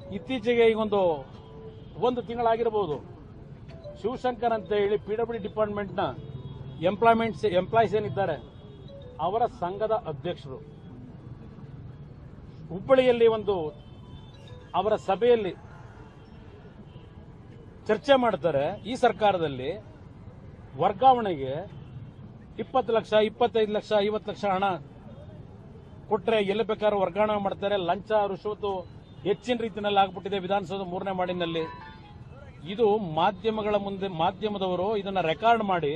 ಇತ್ತೀಚೆಗೆ ಈಗೊಂದು ಒಂದು ತಿಂಗಳಾಗಿರಬಹುದು ಶಿವಶಂಕರ್ ಅಂತ ಹೇಳಿ ಪಿ ಡಬ್ಲ್ಯೂ ಡಿಪಾರ್ಟ್ಮೆಂಟ್ನ ಎಂಪ್ಲಾಯ್ಮೆಂಟ್ಸ್ ಎಂಪ್ಲಾಯೀಸ್ ಏನಿದ್ದಾರೆ ಅವರ ಸಂಘದ ಅಧ್ಯಕ್ಷರು ಹುಬ್ಬಳ್ಳಿಯಲ್ಲಿ ಒಂದು ಅವರ ಸಭೆಯಲ್ಲಿ ಚರ್ಚೆ ಮಾಡ್ತಾರೆ ಈ ಸರ್ಕಾರದಲ್ಲಿ ವರ್ಗಾವಣೆಗೆ ಇಪ್ಪತ್ತು ಲಕ್ಷ ಇಪ್ಪತ್ತೈದು ಲಕ್ಷ ಐವತ್ತು ಲಕ್ಷ ಹಣ ಕೊಟ್ರೆ ಎಲ್ಲಿ ಬೇಕಾದ್ರೂ ವರ್ಗಾವಣೆ ಮಾಡ್ತಾರೆ ಲಂಚ ರುಶ್ವತ್ತು ಹೆಚ್ಚಿನ ರೀತಿಯಲ್ಲಿ ಆಗ್ಬಿಟ್ಟಿದೆ ವಿಧಾನಸೌಧ ಮೂರನೇ ಮಾಡಿನಲ್ಲಿ ಇದು ಮಾಧ್ಯಮಗಳ ಮುಂದೆ ಮಾಧ್ಯಮದವರು ಇದನ್ನ ರೆಕಾರ್ಡ್ ಮಾಡಿ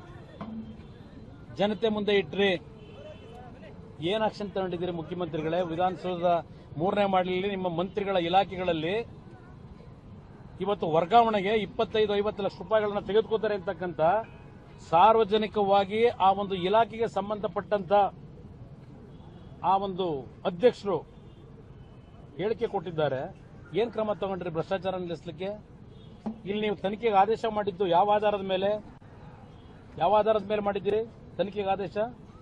ಜನತೆ ಮುಂದೆ ಇಟ್ರಿ ಏನ್ ಆಕ್ಷನ್ ತಗೊಂಡಿದ್ದೀರಿ ಮುಖ್ಯಮಂತ್ರಿಗಳೇ ವಿಧಾನಸೌಧದ ಮೂರನೇ ಮಾಡಲಿ ನಿಮ್ಮ ಮಂತ್ರಿಗಳ ಇಲಾಖೆಗಳಲ್ಲಿ ಇವತ್ತು ವರ್ಗಾವಣೆಗೆ ಇಪ್ಪತ್ತೈದು ಐವತ್ತು ಲಕ್ಷ ರೂಪಾಯಿಗಳನ್ನ ತೆಗೆದುಕೋತಾರೆ ಅಂತಕ್ಕಂಥ ಸಾರ್ವಜನಿಕವಾಗಿ ಆ ಒಂದು ಇಲಾಖೆಗೆ ಸಂಬಂಧಪಟ್ಟಂತ ಆ ಒಂದು ಅಧ್ಯಕ್ಷರು ಹೇಳಿಕೆ ಕೊಟ್ಟಿದ್ದಾರೆ ಏನ್ ಕ್ರಮ ತಗೊಂಡ್ರಿ ಭ್ರಷ್ಟಾಚಾರ ನಿಲ್ಲಿಸಲಿಕ್ಕೆ ಇಲ್ಲಿ ನೀವು ತನಿಖೆಗೆ ಆದೇಶ ಮಾಡಿದ್ದು ಯಾವ ಆಧಾರದ ಮೇಲೆ ಯಾವ ಆಧಾರದ ಮೇಲೆ ಮಾಡಿದ್ದೀರಿ ತನಿಖೆಗೆ ಆದೇಶ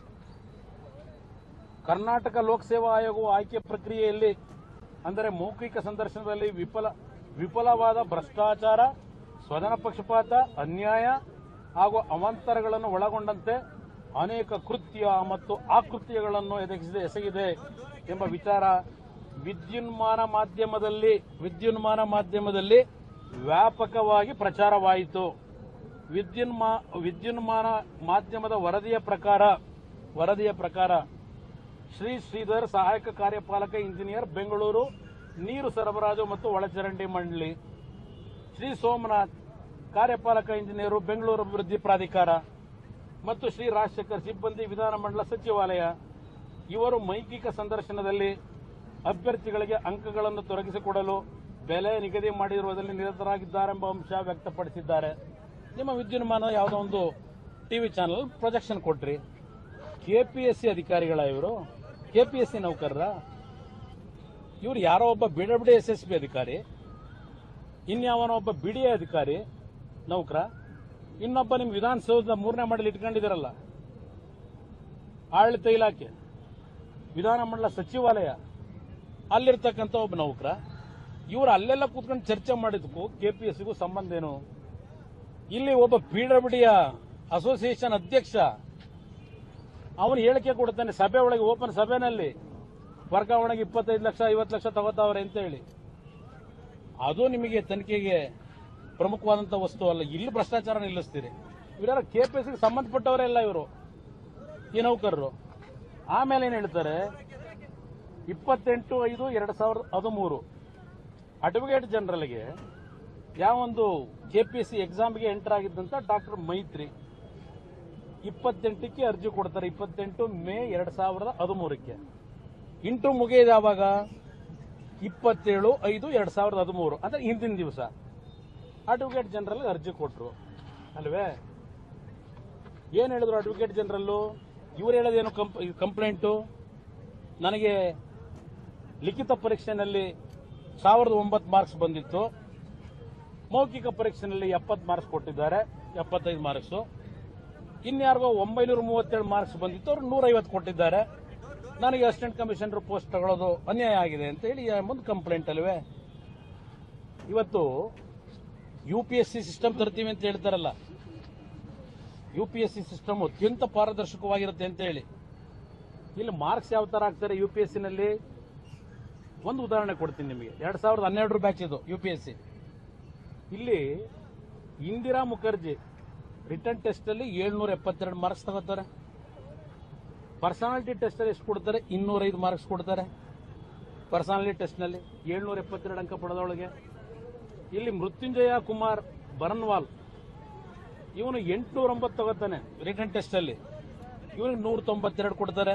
ಕರ್ನಾಟಕ ಲೋಕಸೇವಾ ಆಯೋಗವು ಆಯ್ಕೆ ಪ್ರಕ್ರಿಯೆಯಲ್ಲಿ ಅಂದರೆ ಮೌಖಿಕ ಸಂದರ್ಶನದಲ್ಲಿ ವಿಫಲ ವಿಫಲವಾದ ಭ್ರಷ್ಟಾಚಾರ ಸ್ವಜನ ಪಕ್ಷಪಾತ ಅನ್ಯಾಯ ಹಾಗೂ ಅವಾಂತರಗಳನ್ನು ಒಳಗೊಂಡಂತೆ ಅನೇಕ ಕೃತ್ಯ ಮತ್ತು ಆಕೃತ್ಯಗಳನ್ನು ಎಸಗಿದೆ ಎಸಗಿದೆ ಎಂಬ ವಿಚಾರ ವಿದ್ಯುನ್ಮಾನ ಮಾಧ್ಯಮದಲ್ಲಿ ವಿದ್ಯುನ್ಮಾನ ಮಾಧ್ಯಮದಲ್ಲಿ ವ್ಯಾಪಕವಾಗಿ ಪ್ರಚಾರವಾಯಿತು ವಿದ್ಯುನ್ಮಾ ವಿದ್ಯುನ್ಮಾನ ಮಾಧ್ಯಮದ ವರದಿಯ ಪ್ರಕಾರ ವರದಿಯ ಪ್ರಕಾರ ಶ್ರೀ ಶ್ರೀಧರ್ ಸಹಾಯಕ ಕಾರ್ಯಪಾಲಕ ಇಂಜಿನಿಯರ್ ಬೆಂಗಳೂರು ನೀರು ಸರಬರಾಜು ಮತ್ತು ಒಳಚರಂಡಿ ಮಂಡಳಿ ಶ್ರೀ ಸೋಮನಾಥ್ ಕಾರ್ಯಪಾಲಕ ಇಂಜಿನಿಯರು ಬೆಂಗಳೂರು ಅಭಿವೃದ್ಧಿ ಪ್ರಾಧಿಕಾರ ಮತ್ತು ಶ್ರೀ ರಾಜಶೇಖರ್ ಸಿಬ್ಬಂದಿ ವಿಧಾನಮಂಡಲ ಸಚಿವಾಲಯ ಇವರು ಮೈಕಿಕ ಸಂದರ್ಶನದಲ್ಲಿ ಅಭ್ಯರ್ಥಿಗಳಿಗೆ ಅಂಕಗಳನ್ನು ತೊರಗಿಸಿಕೊಡಲು ಬೆಲೆ ನಿಗದಿ ಮಾಡಿರುವುದರಲ್ಲಿ ನಿರತರಾಗಿದ್ದಾರೆಂಬ ಅಂಶ ವ್ಯಕ್ತಪಡಿಸಿದ್ದಾರೆ ನಿಮ್ಮ ವಿದ್ಯುನ್ಮಾನ ಯಾವುದೋ ಒಂದು ಟಿವಿ ಚಾನಲ್ ಪ್ರೊಜೆಕ್ಷನ್ ಕೊಟ್ರಿ ಕೆಪಿಎಸ್ಸಿ ಅಧಿಕಾರಿಗಳ ಇವರು ಕೆಪಿಎಸ್ಸಿ ನೌಕರರ ಇವರು ಯಾರೋ ಒಬ್ಬ ಬಿಡಬ್ಡಿ ಎಸ್ ಎಸ್ ಪಿ ಅಧಿಕಾರಿ ಇನ್ಯಾವನೋ ಒಬ್ಬ ಬಿಡಿಎ ಅಧಿಕಾರಿ ನೌಕರ ಇನ್ನೊಬ್ಬ ನಿಮ್ ವಿಧಾನಸೌಧದ ಮೂರನೇ ಮಾಡಲಿ ಇಟ್ಕೊಂಡಿದ್ದೀರಲ್ಲ ಆಡಳಿತ ಇಲಾಖೆ ವಿಧಾನಮಂಡಲ ಸಚಿವಾಲಯ ಅಲ್ಲಿರ್ತಕ್ಕಂಥ ಒಬ್ಬ ನೌಕರ ಇವರು ಅಲ್ಲೆಲ್ಲ ಕೂತ್ಕೊಂಡು ಚರ್ಚೆ ಮಾಡಿದಕ್ಕೂ ಕೆಪಿಎಸ್ಸಿಗೂ ಸಂಬಂಧ ಏನು ಇಲ್ಲಿ ಒಬ್ಬ ಪಿಡಬ್ಲ್ಯೂಡಿಯ ಅಸೋಸಿಯೇಷನ್ ಅಧ್ಯಕ್ಷ ಅವನು ಹೇಳಿಕೆ ಕೊಡ್ತಾನೆ ಸಭೆ ಒಳಗೆ ಓಪನ್ ಸಭೆನಲ್ಲಿ ವರ್ಗಾವಣೆಗೆ ಇಪ್ಪತ್ತೈದು ಲಕ್ಷ ಐವತ್ತು ಲಕ್ಷ ತಗೋತಾವ್ರೆ ಅಂತ ಹೇಳಿ ಅದು ನಿಮಗೆ ತನಿಖೆಗೆ ಪ್ರಮುಖವಾದಂತ ವಸ್ತು ಅಲ್ಲ ಇಲ್ಲಿ ಭ್ರಷ್ಟಾಚಾರ ನಿಲ್ಲಿಸ್ತೀರಿ ಇವರ ಕೆಪಿಎಸ್ಸಿಗೆ ಸಂಬಂಧಪಟ್ಟವರೇ ಅಲ್ಲ ಇವರು ಈ ನೌಕರರು ಆಮೇಲೆ ಏನ್ ಹೇಳ್ತಾರೆ ಇಪ್ಪತ್ತೆಂಟು ಐದು ಎರಡ್ ಸಾವಿರದ ಹದಿಮೂರು ಅಡ್ವೊಕೇಟ್ ಜನರಲ್ಗೆ ಯಾವೊಂದು ಕೆಪಿಎಸ್ಸಿ ಎಕ್ಸಾಮ್ಗೆ ಎಂಟರ್ ಆಗಿದ್ದಂತ ಡಾಕ್ಟರ್ ಮೈತ್ರಿ ಇಪ್ಪತ್ತೆಂಟಕ್ಕೆ ಅರ್ಜಿ ಕೊಡ್ತಾರೆ ಇಪ್ಪತ್ತೆಂಟು ಮೇ ಎರಡ್ ಸಾವಿರದ ಹದಿಮೂರಕ್ಕೆ ಇಂಟು ಮುಗಿಯೋದು ಯಾವಾಗ ಇಪ್ಪತ್ತೇಳು ಐದು ಎರಡ್ ಸಾವಿರದ ಹದಿಮೂರು ಅಂದ್ರೆ ಹಿಂದಿನ ದಿವಸ ಅಡ್ವೊಕೇಟ್ ಜನರಲ್ ಅರ್ಜಿ ಕೊಟ್ರು ಅಲ್ವೇ ಏನ್ ಹೇಳಿದ್ರು ಅಡ್ವೊಕೇಟ್ ಜನರಲ್ಲು ಇವ್ರು ಹೇಳೋದೇನು ಕಂಪ್ಲೇಂಟು ನನಗೆ ಲಿಖಿತ ಪರೀಕ್ಷೆನಲ್ಲಿ ಸಾವಿರದ ಒಂಬತ್ತು ಮಾರ್ಕ್ಸ್ ಬಂದಿತ್ತು ಮೌಖಿಕ ಪರೀಕ್ಷೆನಲ್ಲಿ ಎಪ್ಪತ್ತು ಮಾರ್ಕ್ಸ್ ಕೊಟ್ಟಿದ್ದಾರೆ ಎಪ್ಪತ್ತೈದು ಮಾರ್ಕ್ಸು ಇನ್ಯಾರಿಗೋ ಒಂಬೈನೂರ ಮೂವತ್ತೇಳು ಮಾರ್ಕ್ಸ್ ಬಂದಿತ್ತು ಅವ್ರು ನೂರೈವತ್ತು ಕೊಟ್ಟಿದ್ದಾರೆ ನನಗೆ ಅಸಿಸ್ಟೆಂಟ್ ಕಮಿಷನರ್ ಪೋಸ್ಟ್ ತಗೊಳ್ಳೋದು ಅನ್ಯಾಯ ಆಗಿದೆ ಅಂತ ಹೇಳಿ ಒಂದು ಕಂಪ್ಲೇಂಟ್ ಅಲ್ವೇ ಇವತ್ತು U P S C system ತರ್ತೀವಿ ಅಂತ ಹೇಳ್ತಾರಲ್ಲ U P S C system ಅತ್ಯಂತ ಪಾರದರ್ಶಕವಾಗಿರುತ್ತೆ ಅಂತ ಹೇಳಿ ಇಲ್ಲಿ ಮಾರ್ಕ್ಸ್ ಯಾವ ತರ ಆಗ್ತಾರೆ ಯು ಪಿ ಎಸ್ ನಲ್ಲಿ ಒಂದು ಉದಾಹರಣೆ ಕೊಡ್ತೀನಿ ನಿಮಗೆ ಎರಡ್ ಸಾವಿರದ ಹನ್ನೆರಡರ ಬ್ಯಾಚ್ ಇದು ಯು ಪಿ ಎಸ್ ಸಿ ಇಲ್ಲಿ ಇಂದಿರಾ ಮುಖರ್ಜಿ ರಿಟರ್ನ್ ಟೆಸ್ಟ್ ಅಲ್ಲಿ ಏಳ್ನೂರ ಎಪ್ಪತ್ತೆರಡು ಮಾರ್ಕ್ಸ್ ತಗೋತಾರೆ ಪರ್ಸನಾಲಿಟಿ ಟೆಸ್ಟ್ ಅಲ್ಲಿ ಎಷ್ಟು ಕೊಡ್ತಾರೆ ಇನ್ನೂರೈದು ಮಾರ್ಕ್ಸ್ ಕೊಡ್ತಾರೆ ಪರ್ಸನಾಲಿಟಿ ಟೆಸ್ಟ್ ನಲ್ಲಿ ಏಳ್ನೂರ ಎಪ್ಪತ್ತೆರಡು ಅಂಕ ಪಡೆದವಳಿಗೆ ಇಲ್ಲಿ ಮೃತ್ಯುಂಜಯ ಕುಮಾರ್ ಬರನ್ವಾಲ್ ಇವನು ಎಂಟುನೂರ ಒಂಬತ್ತು ತಗೋತಾನೆ ರಿಟರ್ನ್ ಟೆಸ್ಟ್ ಅಲ್ಲಿ ಇವನಿಗೆ ನೂರ ತೊಂಬತ್ತೆರಡು ಕೊಡ್ತಾರೆ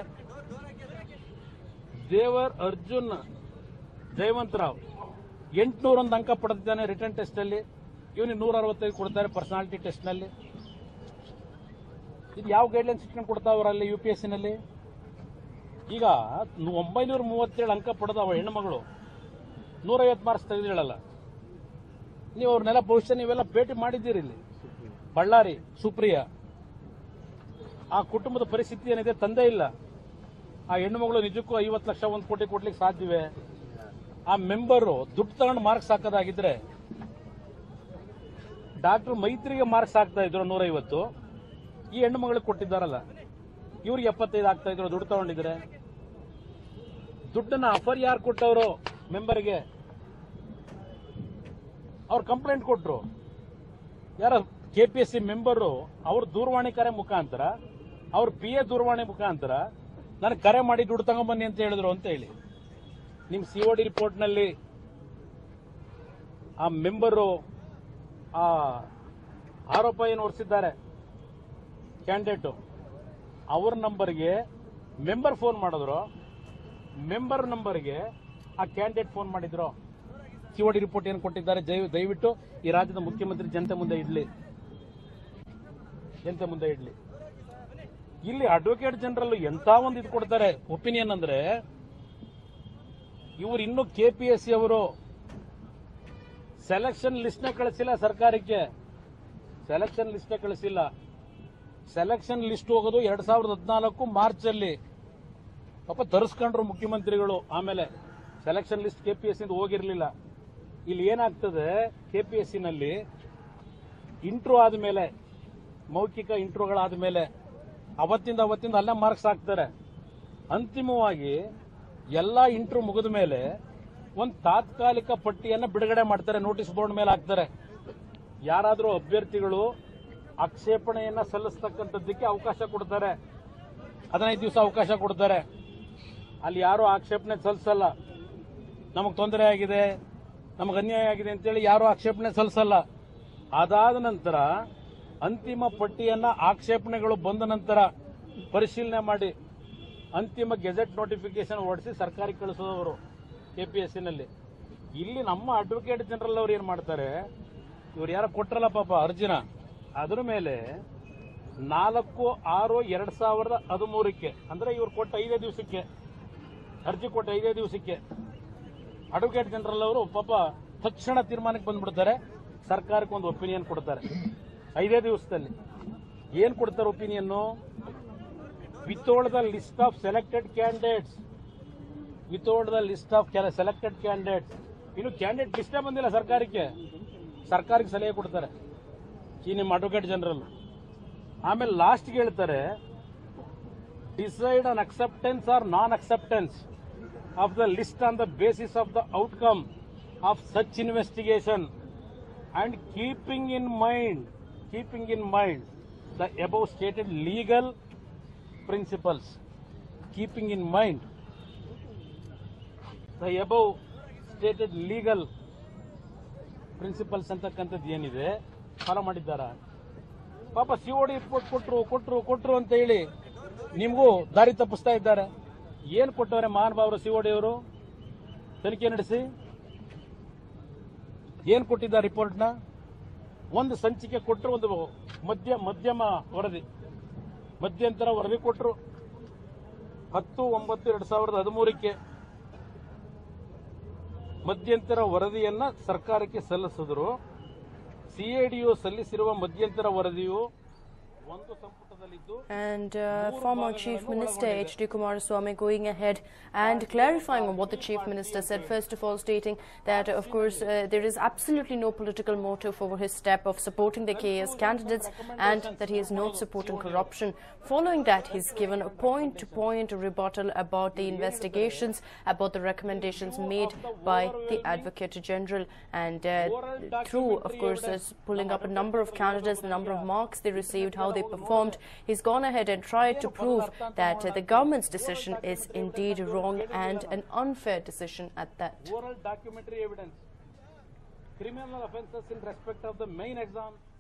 ದೇವರ್ ಅರ್ಜುನ್ ಜಯವಂತ್ ರಾವ್ ಎಂಟುನೂರ ಒಂದು ಅಂಕ ಪಡೆದಿದ್ದಾನೆ ರಿಟರ್ನ್ ಟೆಸ್ಟ್ ಅಲ್ಲಿ ಇವನಿಗೆ ನೂರ ಅರವತ್ತೈದು ಕೊಡ್ತಾರೆ ಪರ್ಸನಾಲಿಟಿ ಟೆಸ್ಟ್ ನಲ್ಲಿ ಇದು ಯಾವ ಗೈಡ್ಲೈನ್ಸ್ ಇಟ್ಕೊಂಡು ಕೊಡ್ತಾವ್ರಲ್ಲಿ ಯು ಪಿ ಎಸ್ ನಲ್ಲಿ ಈಗ ನು- ಒಂಬೈನೂರ ಮೂವತ್ತೇಳು ಅಂಕ ಪಡೆದವ ಹೆಣ್ಣುಮಗಳು ನೂರೈವತ್ತು ಮಾರ್ಕ್ಸ್ ತೆಗೆದಿಳಲ್ಲ ನೀವು ಅವ್ರನ್ನೆಲ್ಲ ಬಹುಶಃ ನೀವೆಲ್ಲ ಭೇಟಿ ಮಾಡಿದ್ದೀರಿ ಇಲ್ಲಿ ಬಳ್ಳಾರಿ ಸುಪ್ರಿಯಾ ಆ ಕುಟುಂಬದ ಪರಿಸ್ಥಿತಿ ಏನಿದೆ ತಂದೆ ಇಲ್ಲ ಆ ಹೆಣ್ಣುಮಗಳು ನಿಜಕ್ಕೂ ಐವತ್ತು ಲಕ್ಷ ಒಂದು ಕೋಟಿ ಕೊಡ್ಲಿಕ್ಕೆ ಸಾಧ್ಯವೇ ಆ ಮೆಂಬರು ದುಡ್ಡು ತಗೊಂಡು ಮಾರ್ಕ್ಸ್ ಹಾಕೋದಾಗಿದ್ರೆ ಡಾಕ್ಟರ್ ಮೈತ್ರಿಗೆ ಮಾರ್ಕ್ಸ್ ಹಾಕ್ತಾ ಇದ್ರು ನೂರೈವತ್ತು ಈ ಹೆಣ್ಣು ಮಗಳಿಗೆ ಕೊಟ್ಟಿದ್ದಾರಲ್ಲ ಇವ್ರಿಗೆ ಎಪ್ಪತ್ತೈದು ಆಗ್ತಾ ಇದ್ರು ದುಡ್ಡು ತಗೊಂಡಿದ್ರೆ ದುಡ್ಡನ್ನ ಅಫರ್ ಯಾರು ಕೊಟ್ಟವರು ಮೆಂಬರ್ಗೆ ಅವ್ರು ಕಂಪ್ಲೇಂಟ್ ಕೊಟ್ರು ಯಾರ K P S C member ಅವ್ರ ದೂರವಾಣಿ ಕರೆ ಮುಖಾಂತರ ಅವ್ರ ಪಿ ಎ ದೂರವಾಣಿ ಮುಖಾಂತರ ನನಗೆ ಕರೆ ಮಾಡಿ ದುಡ್ಡು ತಗೊಂಬನ್ನಿ ಅಂತ ಹೇಳಿದ್ರು ಅಂತ ಹೇಳಿ ನಿಮ್ ಸಿ ಡಿ ರಿಪೋರ್ಟ್ನಲ್ಲಿ ಆ ಮೆಂಬರು ಆ ಆರೋಪ ಏನು ಹೊರಿಸಿದ್ದಾರೆ ಕ್ಯಾಂಡಿಡೇಟು ಅವ್ರ ನಂಬರ್ಗೆ ಮೆಂಬರ್ ಫೋನ್ ಮಾಡಿದ್ರು ಮೆಂಬರ್ ನಂಬರ್ಗೆ ಆ ಕ್ಯಾಂಡಿಡೇಟ್ ಫೋನ್ ಮಾಡಿದ್ರು ಸಿ ಡಿ ರಿಪೋರ್ಟ್ ಏನು ಕೊಟ್ಟಿದ್ದಾರೆ ಜೈ- ದಯವಿಟ್ಟು ಈ ರಾಜ್ಯದ ಮುಖ್ಯಮಂತ್ರಿ ಜನತೆ ಮುಂದೆ ಇಡ್ಲಿ ಜನತೆ ಮುಂದೆ ಇಡ್ಲಿ ಇಲ್ಲಿ ಅಡ್ವೊಕೇಟ್ ಜನರಲ್ ಎಂತ ಒಂದು ಇದು ಕೊಡ್ತಾರೆ ಒಪಿನಿಯನ್ ಅಂದ್ರೆ ಇವರು ಇನ್ನು ಕೆಪಿಎಸ್ಸಿ ಅವರು ಸೆಲೆಕ್ಷನ್ ಲಿಸ್ಟ್ ನ ಕಳಿಸಿಲ್ಲ ಸರ್ಕಾರಕ್ಕೆ ಸೆಲೆಕ್ಷನ್ ಲಿಸ್ಟ್ ಕಳಿಸಿಲ್ಲ ಸೆಲೆಕ್ಷನ್ ಲಿಸ್ಟ್ ಹೋಗೋದು ಎರಡ್ ಸಾವಿರದ ಹದಿನಾಲ್ಕು ಮಾರ್ಚ್ ಅಲ್ಲಿ ಪಾಪ ತರಿಸ್ಕೊಂಡ್ರು ಮುಖ್ಯಮಂತ್ರಿಗಳು ಆಮೇಲೆ ಸೆಲೆಕ್ಷನ್ ಲಿಸ್ಟ್ ಕೆಪಿಎಸ್ಸಿ ಹೋಗಿರ್ಲಿಲ್ಲ ಇಲ್ಲಿ ಏನಾಗ್ತದೆ ಕೆಪಿಎಸ್ಸಿ ನಲ್ಲಿ ಇಂಟ್ರೋ ಆದ್ಮೇಲೆ ಮೌಖಿಕ ಇಂಟ್ರೋಗಳಾದ ಮೇಲೆ ಅವತ್ತಿಂದ ಅವತ್ತಿಂದ ಅಲ್ಲೇ ಮಾರ್ಕ್ಸ್ ಹಾಕ್ತಾರೆ ಅಂತಿಮವಾಗಿ ಎಲ್ಲ ಇಂಟ್ರೂ ಮುಗಿದ ಮೇಲೆ ಒಂದು ತಾತ್ಕಾಲಿಕ ಪಟ್ಟಿಯನ್ನು ಬಿಡುಗಡೆ ಮಾಡ್ತಾರೆ ನೋಟಿಸ್ ಬೋರ್ಡ್ ಮೇಲೆ ಹಾಕ್ತಾರೆ ಯಾರಾದರೂ ಅಭ್ಯರ್ಥಿಗಳು ಆಕ್ಷೇಪಣೆಯನ್ನ ಸಲ್ಲಿಸ್ತಕ್ಕಂಥದ್ದಕ್ಕೆ ಅವಕಾಶ ಕೊಡ್ತಾರೆ ಹದಿನೈದು ದಿವಸ ಅವಕಾಶ ಕೊಡ್ತಾರೆ ಅಲ್ಲಿ ಯಾರು ಆಕ್ಷೇಪಣೆ ಸಲ್ಲಿಸಲ್ಲ ನಮಗೆ ತೊಂದರೆ ಆಗಿದೆ ನಮಗೆ ಅನ್ಯಾಯ ಆಗಿದೆ ಅಂತೇಳಿ ಯಾರು ಆಕ್ಷೇಪಣೆ ಸಲ್ಲಿಸಲ್ಲ ಅದಾದ ನಂತರ ಅಂತಿಮ ಪಟ್ಟಿಯನ್ನ ಆಕ್ಷೇಪಣೆಗಳು ಬಂದ ನಂತರ ಪರಿಶೀಲನೆ ಮಾಡಿ ಅಂತಿಮ ಗೆಜೆಟ್ ನೋಟಿಫಿಕೇಶನ್ ಹೊರಡಿಸಿ ಸರ್ಕಾರಕ್ಕೆ ಕಳಿಸೋದವರು ಕೆಪಿಎಸ್ಸಿನಲ್ಲಿ ಇಲ್ಲಿ ನಮ್ಮ ಅಡ್ವೊಕೇಟ್ ಜನರಲ್ ಅವ್ರು ಏನ್ ಮಾಡ್ತಾರೆ ಇವ್ರು ಯಾರ ಕೊಟ್ರಲ್ಲ ಪಾಪ ಅರ್ಜಿನ ಅದ್ರ ಮೇಲೆ ನಾಲ್ಕು ಆರು ಎರಡ್ ಸಾವಿರದ ಹದಿಮೂರಕ್ಕೆ ಅಂದ್ರೆ ಇವ್ರು ಕೊಟ್ಟ ಐದೇ ದಿವಸಕ್ಕೆ ಅರ್ಜಿ ಕೊಟ್ಟ ಐದೇ ದಿವಸಕ್ಕೆ ಅಡ್ವೊಕೇಟ್ ಜನರಲ್ ಅವರು ಪಾಪ ತಕ್ಷಣ ತೀರ್ಮಾನಕ್ಕೆ ಬಂದ್ಬಿಡ್ತಾರೆ ಸರ್ಕಾರಕ್ಕೆ ಒಂದು ಒಪಿನಿಯನ್ ಕೊಡ್ತಾರೆ ಐದೇ ದಿವಸದಲ್ಲಿ ಏನ್ ಕೊಡ್ತಾರೆ opinion without the list of selected candidates without the list of selected candidates ಇನ್ನು ಕ್ಯಾಂಡಿಡೇಟ್ ಲಿಸ್ಟೇ ಬಂದಿಲ್ಲ ಸರ್ಕಾರಕ್ಕೆ ಸರ್ಕಾರಕ್ಕೆ ಸಲಹೆ ಕೊಡ್ತಾರೆ ಈ ನಿಮ್ಮ ಅಡ್ವೊಕೇಟ್ ಜನರಲ್ ಆಮೇಲೆ ಲಾಸ್ಟ್ಗೆ ಹೇಳ್ತಾರೆ decide on acceptance or non acceptance of the list on the basis of the outcome of such investigation and keeping in mind keeping in mind the above stated legal principles keeping in mind the above stated legal principles ಅಂತಕ್ಕಂಥದ್ದು ಏನಿದೆ follow ಮಾಡಿದ್ದಾರಾ ಪಾಪ COD report ಕೊಟ್ರು ಕೊಟ್ರು ಕೊಟ್ರು ಅಂತ ಹೇಳಿ ನಿಮಗೂ ದಾರಿ ತಪ್ಪಿಸ್ತಾ ಇದ್ದಾರೆ ಏನ್ ಕೊಟ್ಟವ್ರೆ ಮಹಾನುಭಾವರು ಸಿಒಡಿ ಅವರು ತನಿಖೆ ನಡೆಸಿ ಏನ್ ಕೊಟ್ಟಿದ್ದಾರೆ ರಿಪೋರ್ಟ್ನ ಒಂದು ಸಂಚಿಕೆ ಕೊಟ್ಟರು ಒಂದು ಮಧ್ಯ ಮಧ್ಯಮ ವರದಿ ಮಧ್ಯಂತರ ವರದಿ ಕೊಟ್ಟರು ಹತ್ತು ಒಂಬತ್ತು ಎರಡ್ ಸಾವಿರದ ಹದಿಮೂರಕ್ಕೆ ಮಧ್ಯಂತರ ವರದಿಯನ್ನ ಸರ್ಕಾರಕ್ಕೆ ಸಲ್ಲಿಸಿದ್ರು ಸಿಎಡಿಯು ಸಲ್ಲಿಸಿರುವ ಮಧ್ಯಂತರ ವರದಿಯು ಒಂದು ಸಂಪುಟದಲ್ಲಿದ್ದು And uh, former Chief Minister H.D. Kumaraswamy going ahead and clarifying on what the Chief Minister said. First of all, stating that, of course, uh, there is absolutely no political motive for his step of supporting the KS candidates and that he is not supporting corruption. Following that, he's given a point to point rebuttal about the investigations, about the recommendations made by the Advocate General. And uh, through, of course, uh, pulling up a number of candidates, the number of marks they received, how they performed, he's gone ahead and tried to prove that uh, the government's decision is indeed wrong and an unfair decision at that. oral documentary evidence, criminal offences in respect of the main exam